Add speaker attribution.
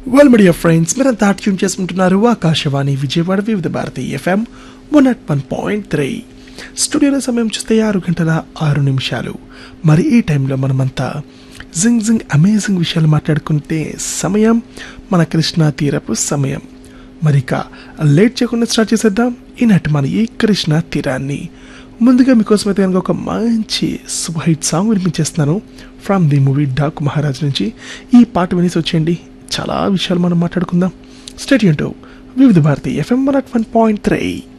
Speaker 1: well media friends మీరంతా tune చేసుకుంటున్నారు Akashvani Vijayawada Vividh Bharati FM one at one point three స్టూడియోలో సమయం చూస్తే ఆరు గంటల ఆరు నిమిషాలు మరి ఈ టైంలో మనమంతా జింగ్ జింగ్ అమేజింగ్ విషయాలు మాట్లాడుకుంటే సమయం మన కృష్ణా తీరపు సమయం మరి ఇక లేట్ చేయకుండా స్టార్ట్ చేసేద్దాం ఈనాటి మన ఈ కృష్ణా తీరాన్ని ముందుగా మీకోసం అయితే కనుక ఒక మంచి సూపర్ హిట్ సాంగ్ వినిపించేస్తున్నాను from the movie Daaku Maharaj నుంచి ఈ పాట వినేసి వచ్చేయండి చాలా విషయాలు మనం మాట్లాడుకుందాం state Vividh Bharati FM one at one point three